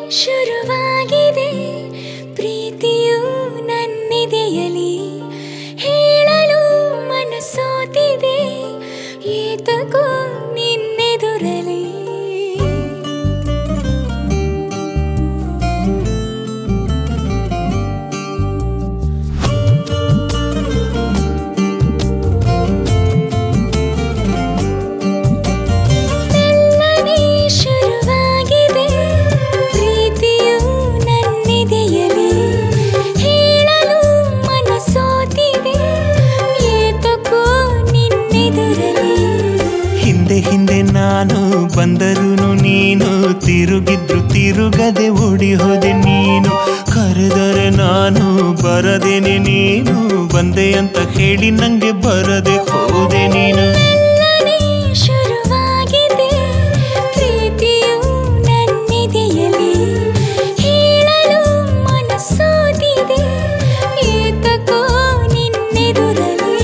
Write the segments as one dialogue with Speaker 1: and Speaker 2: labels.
Speaker 1: ಶುರುವಾಗಿದೆ ಪ್ರೀತಿಯು ನನ್ನಿದೆಯಲಿ ಹೇಳಲು ಮನಸ್ಸೋತಿದೆ ಏತಕೋ ನಿನ್ನೆದುರಲಿ ಮೆಲ್ಲನೆ ಶುರುವಾಗಿದೆ ಪ್ರೀತಿಯು ನನ್ನಿದೆಯಲಿ ಹೇಳಲು ಮನಸ್ಸೋತಿದೆ ಏತಕೋ ನಿನ್ನೆದುರಲಿ
Speaker 2: ಹಿಂದೆ ಹಿಂದೆ ನಾನು ಬಂದರೂ ನೀನು ತಿರುಗಿದ್ರು ತಿರುಗದೆ ಓಡಿ ಹೋದೆ ನೀನು ಕರೆದರೆ ನಾನು ಬರದೇನೆ ನೀನು ಬಂದೆ ಅಂತ ಹೇಳಿ ನಂಗೆ ಬರದೆ ಹೋದೆ ನೀನು
Speaker 1: ಮೆಲ್ಲನೆ ಶುರುವಾಗಿದೆ ಪ್ರೀತಿಯು ನನ್ನಿದೆಯಲಿ ಹೇಳಲು ಮನಸ್ಸೋತಿದೆ ಏತಕೋ ನಿನ್ನೆದುರಲಿ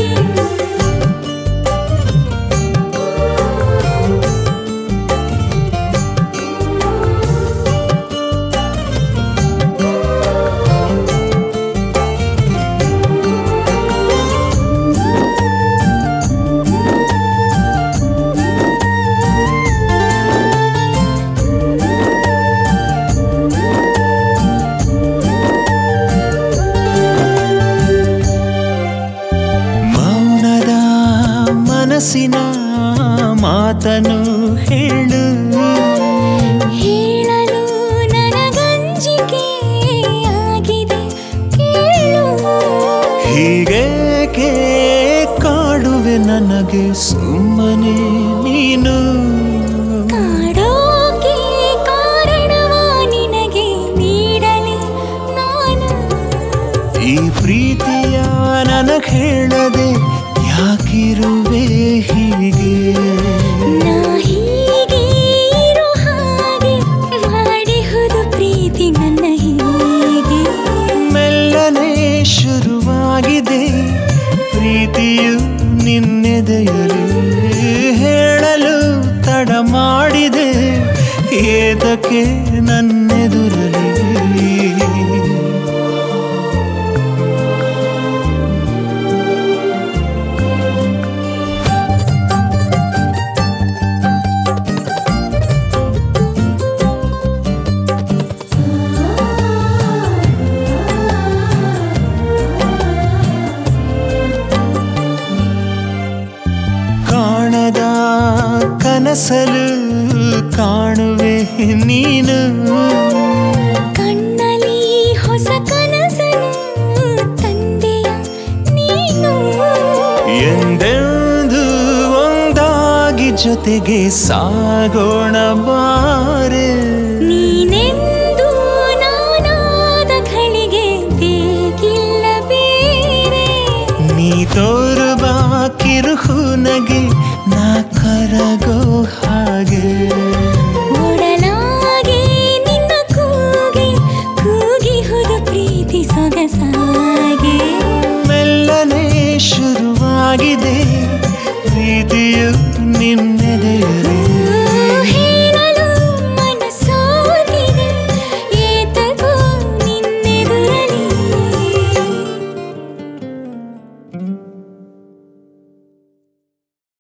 Speaker 2: ಮೌನದ ಮನಸ್ಸಿನ ಮಾತನು ಹೇಳು
Speaker 1: ಹೇಳಲು ನನಗಂಜಿಕೆ ಆಗಿದೆ ಕೇಳು
Speaker 2: ಹೀಗೇಕೆ ಕಾಡುವೆ ನನಗೆ ಸುಮ್ಮನೆ ನೀನು
Speaker 1: ಕಾಡೋಕೆ ಕಾರಣವ ನಿನಗೆ ನೀಡಲಿ ನಾನು
Speaker 2: ಈ ಪ್ರೀತಿಯ ನನಗೆ ಹೇಳದೆ ಯಾಕಿರುವೆ ಹೀಗೆ
Speaker 1: ನಾ ಹೀಗೆ ಇರೋ ಹಾಗೆ ಮಾಡಿಹುದು ಪ್ರೀತಿ ನನ್ನ ಹೀಗೆ
Speaker 2: ಮೆಲ್ಲನೆ ಶುರುವಾಗಿದೆ ಪ್ರೀತಿಯು ನಿನ್ನೆದೆಯಲು ಹೇಳಲು ತಡ ಮಾಡಿದೆ ಏತಕ್ಕೆ ನನ್ನೆದುರಲಿ ಕಾಣದ ಕನಸಲು ಕಾಣುವೆ ನೀನು
Speaker 1: ಕಣ್ಣಲ್ಲಿ ಹೊಸ ಕನಸನು ತಂದೆಯ ನೀನು
Speaker 2: ಎಂದೆಂದು ಒಂದಾಗಿ ಜೊತೆಗೆ ಸಾಗೋಣ ಬಾರೆ
Speaker 1: ನೀನೆಂದು ನಾನಾದ ಖಳಿಗೆ ಬೇಕಿಲ್ಲ ಬೇರೆ
Speaker 2: ನೀ ತೋರುವ ಕಿರುಹು ನಗೆ ನಾ ಕರಗೋ